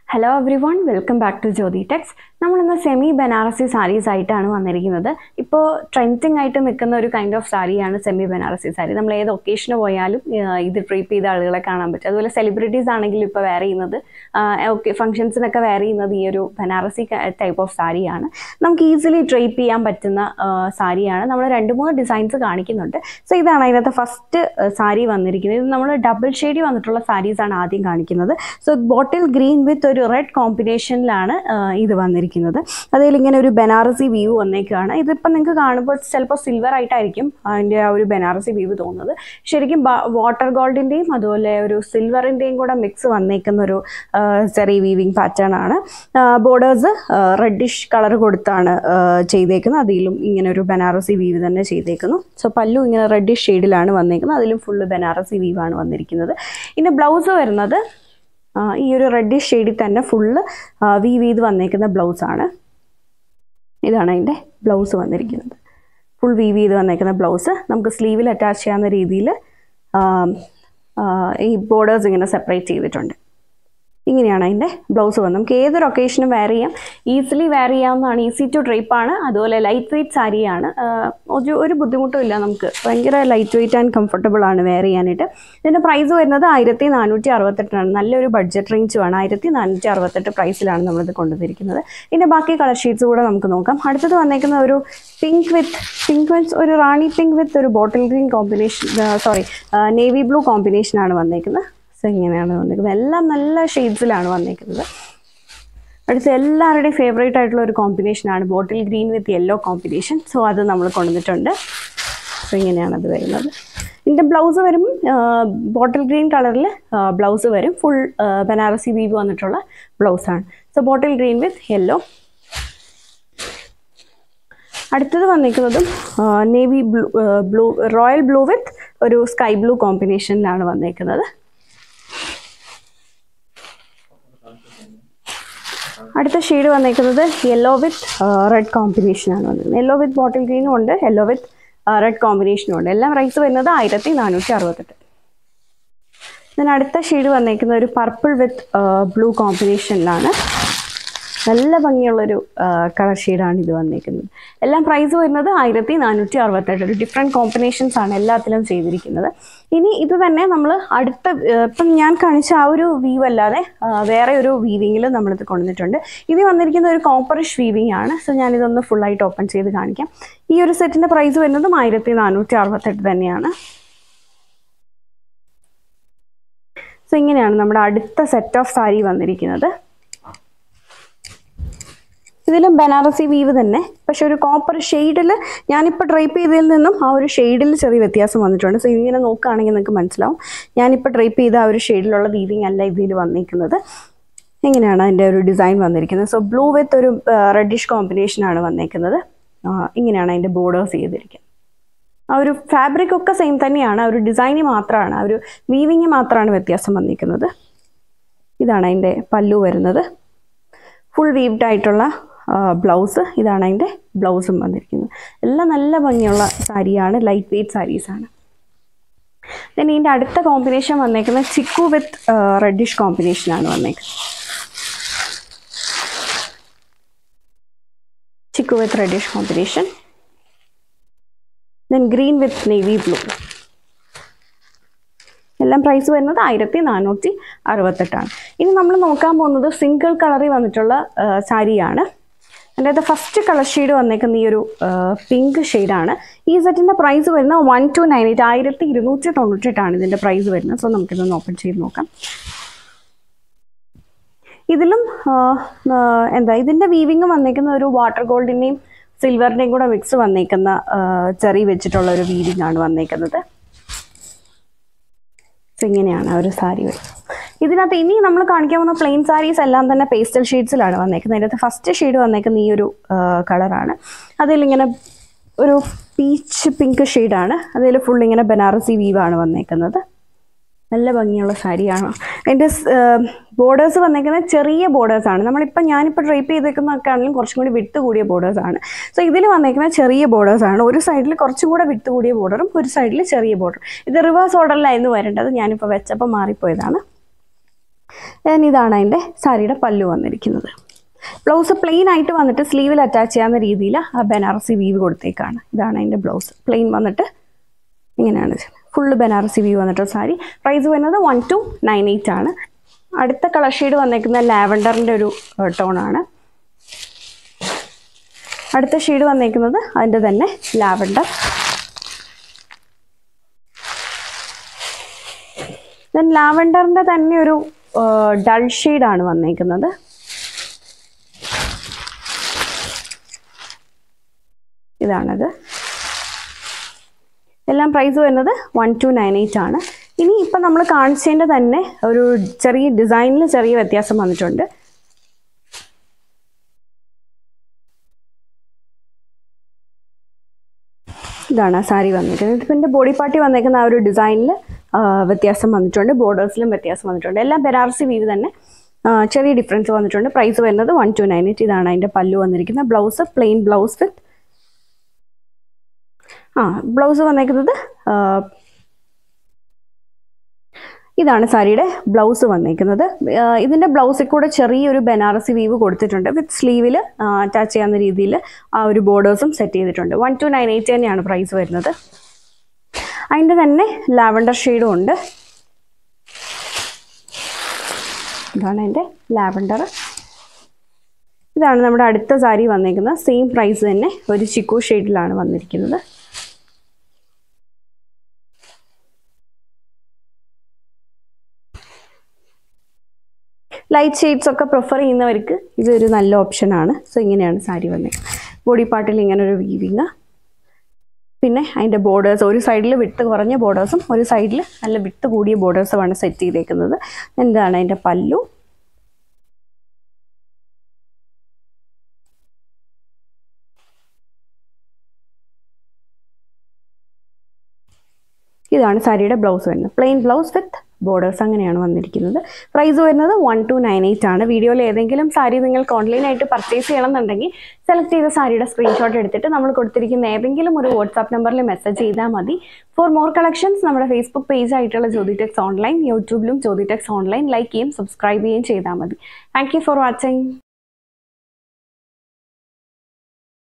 hello everyone welcome back to Jyothi tex നമ്മളിന്ന് semi Banarasi saris ആയിട്ടാണ് വന്നിരിക്കുന്നത് ഇപ്പോൾ ട്രെൻഡിങ് ആയിട്ട് നിൽക്കുന്ന ഒരു കൈൻഡ് ഓഫ് സാരിയാണ് സെമി ബനാറസി സാരി നമ്മൾ ഏത് ഒക്കേഷന് പോയാലും ആ, ഇത് ട്രീപ്പ് ചെയ്ത ആളുകളെ കാണാൻ പറ്റും അതുപോലെ സെലിബ്രിറ്റീസ് ആണെങ്കിലും ഇപ്പോൾ വെയർ ചെയ്യുന്നത് ഓക്കെ ഫംഗ്ഷൻസിനൊക്കെ വെയർ ചെയ്യുന്നത് ഈ ഒരു ബനാറസി ടൈപ്പ് ഓഫ് സാരിയാണ് നമുക്ക് ഈസിലി ഡ്രേപ്പ് ചെയ്യാൻ പറ്റുന്ന ആ, സാരിയാണ് നമ്മൾ രണ്ട് മൂന്ന് ഡിസൈൻസ് കാണിക്കുന്നുണ്ട് സോ ഇതാണ് അതിനകത്ത് ഫസ്റ്റ് സാരി വന്നിരിക്കുന്നത് ഇത് നമ്മൾ ഡബിൾ ഷെയ്ഡി വന്നിട്ടുള്ള സാരീസാണ് ആദ്യം കാണിക്കുന്നത് സോ ബോട്ടിൽ ഗ്രീൻ വിത്ത് ഒരു റെഡ് കോമ്പിനേഷനിലാണ് ഇത് വന്നിരിക്കുന്നത് അതിൽ ഇങ്ങനെ ഒരു ബനാറസി വ്യൂ വന്നേക്കുകയാണ് ഇതിപ്പോൾ നിങ്ങൾക്ക് കാണുമ്പോൾ ചിലപ്പോൾ സിൽവർ ആയിട്ടായിരിക്കും അതിൻ്റെ ആ ഒരു ബനാറസി വ്യൂ തോന്നുന്നത് ശരിക്കും വാട്ടർ ഗോൾഡിൻ്റെയും അതുപോലെ ഒരു സിൽവറിൻ്റെയും കൂടെ മിക്സ് വന്നേക്കുന്ന ഒരു ആ, ചെറിയ വീവിങ് പാറ്റേൺ ആണ് ബോർഡേഴ്സ് റെഡിഷ് കളർ കൊടുത്താണ് ആ, ചെയ്തേക്കുന്നത് അതിലും ഇങ്ങനെ ഒരു ബനാറസി വീവ് തന്നെ ചെയ്തേക്കുന്നു സോ പല്ലു ഇങ്ങനെ റെഡിഷ് ഷെയ്ഡിലാണ് വന്നേക്കുന്നത് അതിലും ഫുള്ള് ബനാറസി വീവാണ് വന്നിരിക്കുന്നത് ഇതിൻ്റെ ബ്ലൗസ് വരുന്നത് ആ, ഈ ഒരു റെഡിഷ് ഷെയ്ഡിൽ തന്നെ ഫുള്ള് വീവ് ചെയ്ത് വന്നേക്കുന്ന ബ്ലൗസാണ് ഇതാണ് അതിൻ്റെ ബ്ലൗസ് വന്നിരിക്കുന്നത് ഫുൾ വീവ് ചെയ്ത് വന്നേക്കുന്ന ബ്ലൗസ് നമുക്ക് സ്ലീവിൽ അറ്റാച്ച് ചെയ്യാവുന്ന രീതിയിൽ ഈ ബോർഡേഴ്സ് ഇങ്ങനെ സെപ്പറേറ്റ് ചെയ്തിട്ടുണ്ട് ഇങ്ങനെയാണ് അതിൻ്റെ ബ്ലൗസ് വന്നത് നമുക്ക് ഏതൊരു ഒക്കേഷനും വെയർ ചെയ്യാം ഈസിലി വെയർ ചെയ്യാവുന്നതാണ് ഈസി ടു ഡ്രേപ്പ് ആണ് അതുപോലെ ലൈറ്റ് വെയ്റ്റ് സാരിയാണ് ആഹ് ഒരു ഒരു ബുദ്ധിമുട്ടും ഇല്ല നമുക്ക് ഭയങ്കര ലൈറ്റ് വെയ്റ്റ് ആൻഡ് കംഫർട്ടബിൾ ആണ് വെയർ ചെയ്യാനായിട്ട് ഇതിൻ്റെ പ്രൈസ് വരുന്നത് ആയിരത്തി നാനൂറ്റി അറുപത്തെട്ടാണ് നല്ലൊരു ബഡ്ജറ്റ് റേഞ്ചുമാണ് ആയിരത്തി നാനൂറ്റി അറുപത്തെട്ട് പ്രൈസിലാണ് നമ്മളിത് കൊണ്ടുവന്നിരിക്കുന്നത് ഇതിൻ്റെ ബാക്കി കളർ ഷീറ്റ്സ് കൂടെ നമുക്ക് നോക്കാം അടുത്തത് വന്നേക്കുന്ന ഒരു പിങ്ക് വിത്ത് പിങ്ക് വിത്ത് ഒരു റാണി പിങ്ക് വിത്ത് ഒരു bottle green combination sorry navy blue കോമ്പിനേഷനാണ് വന്നേക്കുന്നത് സോ ഇങ്ങനെയാണ് വന്നേക്കുന്നത് എല്ലാം നല്ല ഷെയ്ഡ്സിലാണ് വന്നേക്കുന്നത് അടുത്ത എല്ലാവരുടെയും ഫേവറേറ്റ് ആയിട്ടുള്ള ഒരു കോമ്പിനേഷനാണ് bottle green with yellow combination so അത് നമ്മൾ കൊണ്ടുവന്നിട്ടുണ്ട് സോ ഇങ്ങനെയാണ് അത് വരുന്നത് ഇതിൻ്റെ ബ്ലൗസ് വരും ബോട്ടിൽ ഗ്രീൻ കളറിൽ ബ്ലൗസ് വരും ഫുൾ ബനാറസി വീവ് വന്നിട്ടുള്ള ബ്ലൗസാണ് so bottle green with yellow അടുത്തത് വന്നിരിക്കുന്നതും navy blue blue royal blue with ഒരു സ്കൈ ബ്ലൂ കോമ്പിനേഷനിലാണ് വന്നേക്കുന്നത് അടുത്ത ഷെയ്ഡ് വന്നേക്കുന്നത് യെല്ലോ വിത്ത് റെഡ് കോമ്പിനേഷനാണ് വന്നിരിക്കുന്നത് യെല്ലോ വിത്ത് ബോട്ടിൽ ഗ്രീനും ഉണ്ട് യെല്ലോ വിത്ത് റെഡ് കോമ്പിനേഷനും ഉണ്ട് എല്ലാം പ്രൈസ് വരുന്നത് ആയിരത്തി നാനൂറ്റി അറുപത്തെട്ട് then അടുത്ത ഷെയ്ഡ് വന്നേക്കുന്ന ഒരു പർപ്പിൾ വിത്ത് ബ്ലൂ കോമ്പിനേഷനിലാണ് നല്ല ഭംഗിയുള്ളൊരു കളർ ഷെയ്ഡാണ് ഇത് വന്നേക്കുന്നത് എല്ലാം പ്രൈസ് വരുന്നത് ആയിരത്തി നാനൂറ്റി അറുപത്തെട്ട് ഒരു ഡിഫറെൻറ്റ് കോമ്പിനേഷൻസ് ആണ് എല്ലാത്തിലും ചെയ്തിരിക്കുന്നത് ഇനി ഇത് തന്നെ നമ്മൾ അടുത്ത ആ, ഇപ്പം ഞാൻ കാണിച്ച ആ ഒരു വീവ് അല്ലാതെ ആ, വേറെ ഒരു വീവിങ്ങിൽ നമ്മളിത് കൊണ്ടുവന്നിട്ടുണ്ട് ഇത് വന്നിരിക്കുന്ന ഒരു കോപ്പറിഷ് വീവിങ് ആണ് സോ ഞാനിതൊന്ന് ഫുള്ളായിട്ട് ഓപ്പൺ ചെയ്ത് കാണിക്കാം ഈ ഒരു സെറ്റിൻ്റെ പ്രൈസ് വരുന്നതും ആയിരത്തി നാനൂറ്റി അറുപത്തെട്ട് തന്നെയാണ് സോ ഇങ്ങനെയാണ് നമ്മുടെ അടുത്ത സെറ്റ് ഓഫ് സാരി വന്നിരിക്കുന്നത് ഇതിലും ബനാറസി വീവ് തന്നെ പക്ഷെ ഒരു കോപ്പർ ഷെയ്ഡിൽ ഞാനിപ്പോൾ ഡ്രൈപ്പ് ചെയ്തതിൽ നിന്നും ആ ഒരു ഷെയ്ഡിൽ ചെറിയ വ്യത്യാസം വന്നിട്ടുണ്ട് സോ ഇതിങ്ങനെ നോക്കുകയാണെങ്കിൽ നിങ്ങൾക്ക് മനസ്സിലാവും ഞാനിപ്പോൾ ഡ്രൈപ്പ് ചെയ്ത ആ ഒരു ഷെയ്ഡിലുള്ള വീവിങ് അല്ല ഇതിൽ വന്നിരിക്കുന്നത് ഇങ്ങനെയാണ് അതിൻ്റെ ഒരു ഡിസൈൻ വന്നിരിക്കുന്നത് സോ ബ്ലൂ വിത്ത് ഒരു റെഡിഷ് കോമ്പിനേഷനാണ് വന്നേക്കുന്നത് ആ, ഇങ്ങനെയാണ് അതിൻ്റെ ബോർഡേഴ്സ് ചെയ്തിരിക്കുന്നത് ആ ഒരു ഫാബ്രിക് ഒക്കെ സെയിം തന്നെയാണ് ആ ഒരു ഡിസൈന് മാത്രമാണ് ആ ഒരു വീവിങ് മാത്രമാണ് വ്യത്യാസം വന്നിരിക്കുന്നത് ഇതാണ് അതിൻ്റെ പല്ലു വരുന്നത് ഫുൾ വീവ്ഡ് ആയിട്ടുള്ള ബ്ലൗസ് ഇതാണ് അതിൻ്റെ ബ്ലൗസും വന്നിരിക്കുന്നത് എല്ലാം നല്ല ഭംഗിയുള്ള സാരിയാണ് ലൈറ്റ് വെയ്റ്റ് സാരീസാണ് then ഇതിൻ്റെ അടുത്ത കോമ്പിനേഷൻ വന്നേക്കുന്നത് ചിക്കു വിത്ത് റെഡിഷ് കോമ്പിനേഷനാണ് വന്നേക്കുന്നത് chikoo with reddish combination then green with navy blue എല്ലാം പ്രൈസ് വരുന്നത് ആയിരത്തി നാനൂറ്റി അറുപത്തെട്ടാണ് ഇനി നമ്മൾ നോക്കാൻ പോകുന്നത് സിംഗിൾ കളറിൽ വന്നിട്ടുള്ള ആ, സാരിയാണ് അതിൻ്റെ ഫസ്റ്റ് കളർ ഷെയ്ഡ് വന്നേക്കുന്ന ഈ ഒരു പിങ്ക് ഷെയ്ഡാണ് ഈ സെറ്റിൻ്റെ പ്രൈസ് വരുന്നത് വൺ ടു നയൻ എയ്റ്റ് ആയിരത്തി ഇരുന്നൂറ്റി തൊണ്ണൂറ്റെട്ടാണ് ഇതിൻ്റെ പ്രൈസ് വരുന്നത് സോ നമുക്കിതൊന്ന് ഓപ്പൺ ചെയ്ത് നോക്കാം ഇതിലും ആ, ആ, എന്താ ഇതിൻ്റെ വീവിങ് വന്നേക്കുന്ന ഒരു വാട്ടർ ഗോൾഡിൻ്റെയും സിൽവറിൻ്റെയും കൂടെ മിക്സ് വന്നേക്കുന്ന ആ, ചെറി വെച്ചിട്ടുള്ള ഒരു വീവിങ് ആണ് വന്നേക്കുന്നത് സോ ഇങ്ങനെയാണ് ആ ഒരു സാരി വരുന്നത് ഇതിനകത്ത് ഇനി നമ്മൾ കാണിക്കാൻ പോകുന്ന പ്ലെയിൻ സാരീസ് എല്ലാം തന്നെ പേസ്റ്റൽ ഷെയ്ഡ്സിലാണ് വന്നേക്കുന്നത് അതിനകത്ത് ഫസ്റ്റ് ഷെയ്ഡ് വന്നേക്കുന്ന ഈ ഒരു കളറാണ് അതിലിങ്ങനെ ഒരു പീച്ച് പിങ്ക് ഷെയ്ഡാണ് അതിൽ ഫുൾ ഇങ്ങനെ ബനാറസി വീവാണ് വന്നേക്കുന്നത് നല്ല ഭംഗിയുള്ള സാരിയാണ് അതിൻ്റെ ബോർഡേഴ്സ് വന്നേക്കുന്നത് ചെറിയ ബോർഡേഴ്സാണ് നമ്മളിപ്പോൾ ഞാനിപ്പോൾ ഡ്രൈപ്പ് ചെയ്തേക്കുന്നതൊക്കെ ആണെങ്കിലും കുറച്ചും കൂടി വിട്ട് കൂടിയ ബോർഡേഴ്സാണ് സോ ഇതിൽ വന്നേക്കുന്ന ചെറിയ ബോർഡേഴ്സാണ് ഒരു സൈഡിൽ കുറച്ചും കൂടെ വിട്ട് കൂടിയ ബോർഡറും ഒരു സൈഡിൽ ചെറിയ ബോർഡറും ഇത് റിവേഴ്സ് ഓർഡറിലായിരുന്നു വരേണ്ടത് ഞാനിപ്പോൾ വെച്ചപ്പോൾ മാറിപ്പോയതാണ് ദെൻ ഇതാണ് അതിൻ്റെ സാരിയുടെ പല്ലു വന്നിരിക്കുന്നത് ബ്ലൗസ് പ്ലെയിൻ ആയിട്ട് വന്നിട്ട് സ്ലീവിൽ അറ്റാച്ച് ചെയ്യാവുന്ന രീതിയിൽ ആ ബനാറസി വീവ് കൊടുത്തേക്കാണ് ഇതാണ് അതിൻ്റെ ബ്ലൗസ് പ്ലെയിൻ വന്നിട്ട് ഇങ്ങനെയാണ് ഫുള്ള് ബനാറസി വീവ് വന്നിട്ട് സാരി പ്രൈസ് വരുന്നത് വൺ ടു നയൻ എയ്റ്റ് ആണ് അടുത്ത കളർ ഷെയ്ഡ് വന്നേക്കുന്ന ലാവൻഡറിൻ്റെ ഒരു ടോണാണ് അടുത്ത ഷെയ്ഡ് വന്നേക്കുന്നത് അതിൻ്റെ തന്നെ ലാവൻഡർ ദെൻ ലാവൻഡറിൻ്റെ തന്നെ ഒരു ഡൾ ഷെയ്ഡാണ് വന്നേക്കുന്നത് ഇതാണത് എല്ലാം പ്രൈസ് വരുന്നത് വൺ ടു നയൻ എയ്റ്റ് ആണ് ഇനി ഇപ്പം നമ്മൾ കാണിച്ചതിൻ്റെ തന്നെ ഒരു ചെറിയ ഡിസൈനിൽ ചെറിയ വ്യത്യാസം വന്നിട്ടുണ്ട് ഇതാണ് ആ സാരി വന്നിരിക്കുന്നത് ഇതിൻ്റെ ബോഡി പാർട്ടി വന്നേക്കുന്ന ആ ഒരു ഡിസൈനിൽ വ്യത്യാസം വന്നിട്ടുണ്ട് ബോർഡേഴ്സിലും വ്യത്യാസം വന്നിട്ടുണ്ട് എല്ലാം ബെനാറസി വീവ് തന്നെ ആ, ചെറിയ ഡിഫറൻസ് വന്നിട്ടുണ്ട് പ്രൈസ് വരുന്നത് വൺ ടു നയൻ എയ്റ്റ് ഇതാണ് അതിൻ്റെ പല്ലു വന്നിരിക്കുന്നത് ബ്ലൗസ് പ്ലെയിൻ ബ്ലൗസ് വിത്ത് ആ ബ്ലൗസ് വന്നേക്കുന്നത് ആ, ഇതാണ് സാരിയുടെ ബ്ലൗസ് വന്നേക്കുന്നത് ആ, ഇതിൻ്റെ ബ്ലൗസിൽ കൂടെ ചെറിയൊരു ബനാറസി വീവ് കൊടുത്തിട്ടുണ്ട് വിത്ത് സ്ലീവിൽ അറ്റാച്ച് ചെയ്യാവുന്ന രീതിയിൽ ആ ഒരു ബോർഡേഴ്സും സെറ്റ് ചെയ്തിട്ടുണ്ട് വൺ ടു നയൻ എയ്റ്റ് തന്നെയാണ് പ്രൈസ് വരുന്നത് അതിൻ്റെ തന്നെ ലാവൻഡർ ഷെയ്ഡും ഉണ്ട് ഇതാണ് എൻ്റെ ലാവൻഡർ ഇതാണ് നമ്മുടെ അടുത്ത സാരി വന്നേക്കുന്നത് സെയിം പ്രൈസ് തന്നെ ഒരു ചിക്കു ഷെയ്ഡിലാണ് വന്നിരിക്കുന്നത് ലൈറ്റ് ഷെയ്ഡ്സ് ഒക്കെ പ്രിഫർ ചെയ്യുന്നവർക്ക് ഇതൊരു നല്ല ഓപ്ഷനാണ് സോ ഇങ്ങനെയാണ് സാരി വന്നത് ബോഡി പാർട്ടിൽ ഇങ്ങനെ ഒരു വീവിങ് പിന്നെ അതിൻ്റെ ബോർഡേഴ്സ് ഒരു സൈഡിൽ വിട്ട് കുറഞ്ഞ ബോർഡേഴ്സും ഒരു സൈഡിൽ നല്ല വിട്ട് കൂടിയ ബോർഡേഴ്സുമാണ് സെറ്റ് ചെയ്തേക്കുന്നത് എന്താണ് അതിൻ്റെ പല്ലു ഇതാണ് സാരിയുടെ ബ്ലൗസ് വരുന്നത് പ്ലെയിൻ ബ്ലൗസ് വിത്ത് ബോർഡേഴ്സ് അങ്ങനെയാണ് വന്നിരിക്കുന്നത് പ്രൈസ് വരുന്നത് വൺ ടു നയൻ എയ്റ്റ് ആണ് വീഡിയോയിൽ ഏതെങ്കിലും സാരി നിങ്ങൾക്ക് ഓൺലൈനായിട്ട് പർച്ചേസ് ചെയ്യണമെന്നുണ്ടെങ്കിൽ സെലക്ട് ചെയ്ത സാരിയുടെ സ്ക്രീൻഷോട്ട് എടുത്തിട്ട് നമ്മൾ കൊടുത്തിരിക്കുന്ന ഏതെങ്കിലും ഒരു വാട്സാപ്പ് നമ്പറിൽ മെസ്സേജ് ചെയ്താൽ മതി ഫോർ മോർ കളക്ഷൻസ് നമ്മുടെ ഫേസ്ബുക്ക് പേജ് ആയിട്ടുള്ള ജ്യോതി ടെക്സ് ഓൺലൈൻ യൂട്യൂബിലും ജ്യോതി ടെക്സ് ഓൺലൈൻ ലൈക്ക് ചെയ്യും സബ്സ്ക്രൈബ് ചെയ്യുകയും ചെയ്താൽ മതി താങ്ക് യു ഫോർ വാച്ചിങ്